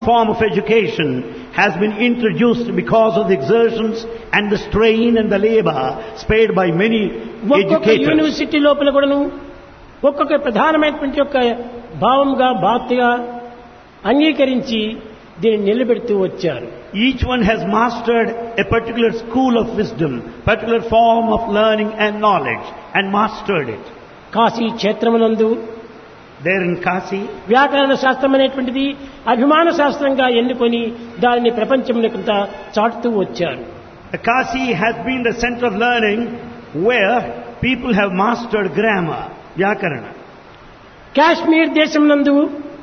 form of education has been introduced because of the exertions and the strain and the labor spared by many ఒక్కొక్క educators. University లోపల కూడాను ఒక్కొక్క ప్రధానమైనటువంటి యొక్క భావంగా బాధ్యగా అంగీకరించి దీన్ని నిలబెడుతూ వచ్చారు Each one has mastered a particular school of wisdom, particular form of learning and knowledge and mastered it. Kashi క్షేత్రమునందు There in Kasi, వ్యాకరణ శాస్త్రం అనేటువంటిది అభిమాన శాస్త్రంగా ఎన్నుకొని దానిని ప్రపంచమునకంతా చాటుతూ వచ్చారు Kasi has been the center of learning where people have mastered grammar, Vyakarana. Kashmir దేశం నందు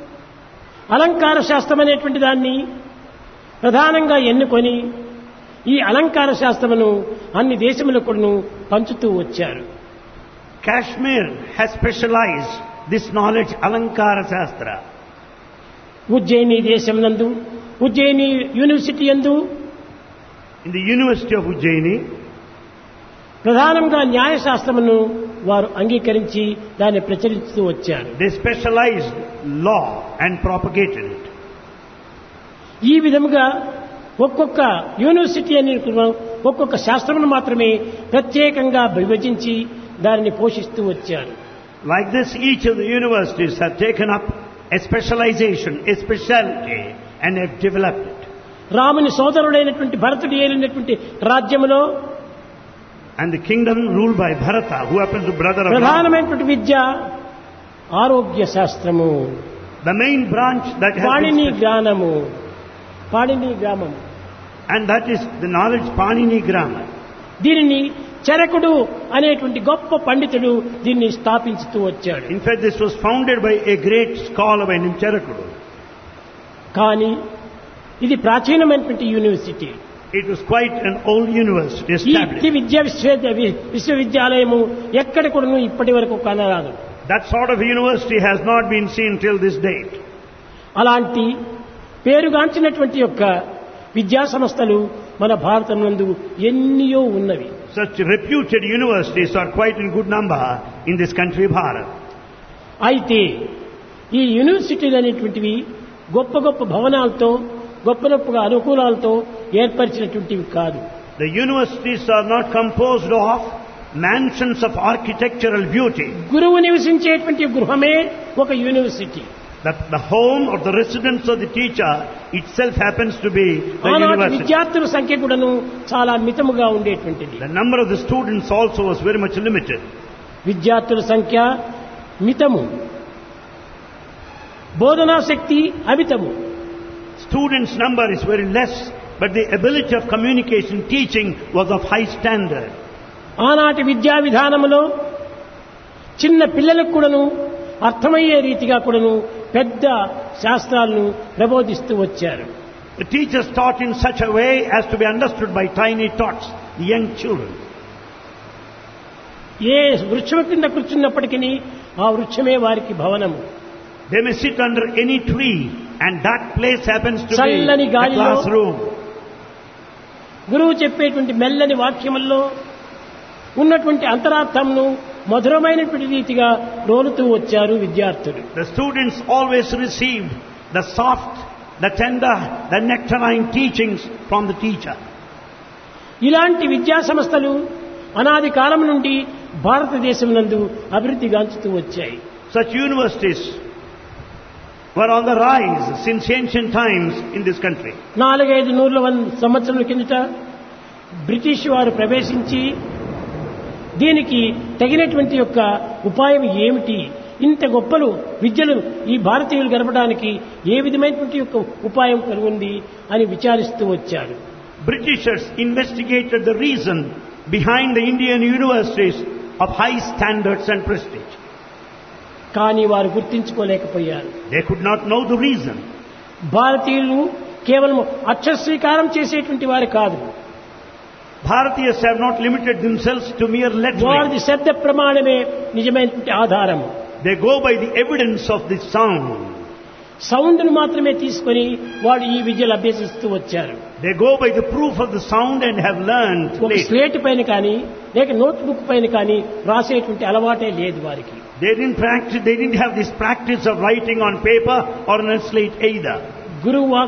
అలంకార శాస్త్రం అనేటువంటి దాన్ని ప్రధానంగా ఎన్నుకొని ఈ అలంకార శాస్త్రమును అన్ని దేశములకు పంచుతూ వచ్చారు Kashmir has specialized this knowledge, Alankara Shastra. Ujjayini దేశం నందు ఉజ్జయిని యూనివర్సిటీ యందు In the University of Ujjaini, ప్రధానంగా న్యాయశాస్త్రమును వారు అంగీకరించి దాన్ని ప్రచురిస్తూ వచ్చారు they specialized law and propagated it. ఈ విధముగా ఒక్కొక్క యూనివర్సిటీ అని ఒక్కొక్క శాస్త్రమును మాత్రమే ప్రత్యేకంగా విభజించి దానిని పోషిస్తూ వచ్చారు Like this, each of the universities have taken up a specialization, a specialty, and have developed it. రాముని సోదరుడైనటువంటి భరతుడు ఏలినటువంటి రాజ్యములో And the kingdom ruled by Bharata, who happens to be brother of Rama. ప్రధానమైనటువంటి విద్య ఆరోగ్య శాస్త్రము The main branch that has Panini been, జ్ఞానము పాణిని గ్రామం and that is the knowledge Panini grammar. దీనిని చరకుడు అనేటువంటి గొప్ప పండితుడు దీన్ని స్థాపించుతూ వచ్చాడు In fact, this was founded by a great scholar by name Charakudu. కానీ ఇది ప్రాచీనమైనటువంటి university It was quite an old university ఈ established. ఈ విద్యా విశ్వ విశ్వవిద్యాలయము ఎక్కడ కూడా ఇప్పటి వరకు కనరాదు That sort of university has not been seen till this date. అలాంటి పేరుగాంచినటువంటి యొక్క విద్యా సంస్థలు మన భారతం నందు ఎన్నియో ఉన్నవి Such reputed universities are quite in good number in this country, Bharat. అయితే ఈ యూనివర్సిటీలు అనేటువంటివి గొప్ప గొప్ప భవనాలతో గొప్ప గొప్పగా అనుకూలాలతో ఏర్పరిచినటువంటివి కాదు The universities are not composed of mansions of architectural beauty. గురువు నివసించేటువంటి గృహమే ఒక university The, the home or the residence of the teacher itself happens to be the ఆనాటి university. విద్యార్థుల సంఖ్య కూడాను చాలా మితముగా ఉండేటువంటిది The number of the students also was very much limited. విద్యార్థుల సంఖ్య మితము బోధనా శక్తి అమితము Students' number is very less, but the ability of communication, teaching was of high standard. ఆనాటి విద్యా విధానములో చిన్న పిల్లలకు కూడాను అర్థమయ్యే రీతిగా కూడాను పెద్ద శాస్త్రాలను ప్రబోధిస్తూ వచ్చారు The teachers taught in such a way as to be understood by tiny tots, the young children. ఏ వృక్షం కింద కూర్చున్నప్పటికీ ఆ వృక్షమే వారికి భవనము They may sit under any tree and that place happens to be చల్లని a గాలిలో classroom. గురువు చెప్పేటువంటి మెల్లని వాక్యముల్లో ఉన్నటువంటి అంతరార్థంను మధురమైనటువంటి రీతిగా రోలుతూ వచ్చారు విద్యార్థులు The students always received the soft, the tender, the nectarine teachings from the teacher. ఇలాంటి విద్యా సంస్థలు అనాది కాలం నుండి భారతదేశం నందు అభివృద్ధి గాంచుతూ వచ్చాయి Such universities were on the rise since ancient times in this country. నాలుగైదు నూరుల వంద సంవత్సరాల కిందట బ్రిటిష్ వారు ప్రవేశించి దీనికి తగినటువంటి యొక్క ఉపాయం ఏమిటి ఇంత గొప్పలు విద్యలు ఈ భారతీయులు గడపడానికి ఏ విధమైనటువంటి యొక్క ఉపాయం కలిగి ఉంది అని విచారిస్తూ వచ్చారు Britishers investigated the reason behind the Indian universities of high standards and prestige. కానీ వారు గుర్తించుకోలేకపోయారు They could not know the reason. భారతీయులు కేవలం అక్షస్వీకారం చేసేటువంటి వారు కాదు Bharatiyas have not limited themselves to mere lettering. వారిది శబ్ద ప్రమాణమే నిజమైనటువంటి ఆధారం They go by the evidence of the sound. సౌండ్ను మాత్రమే తీసుకొని వాడు ఈ విద్యలు అభ్యసిస్తూ వచ్చారు They go by the proof of the sound and have learned ఒక later. స్లేట్ పైన కానీ లేక నోట్ బుక్ పైన కానీ రాసేటువంటి అలవాటే లేదు వారికి They didn't practice, they didn't have this practice of writing on paper or on a slate either. గురువు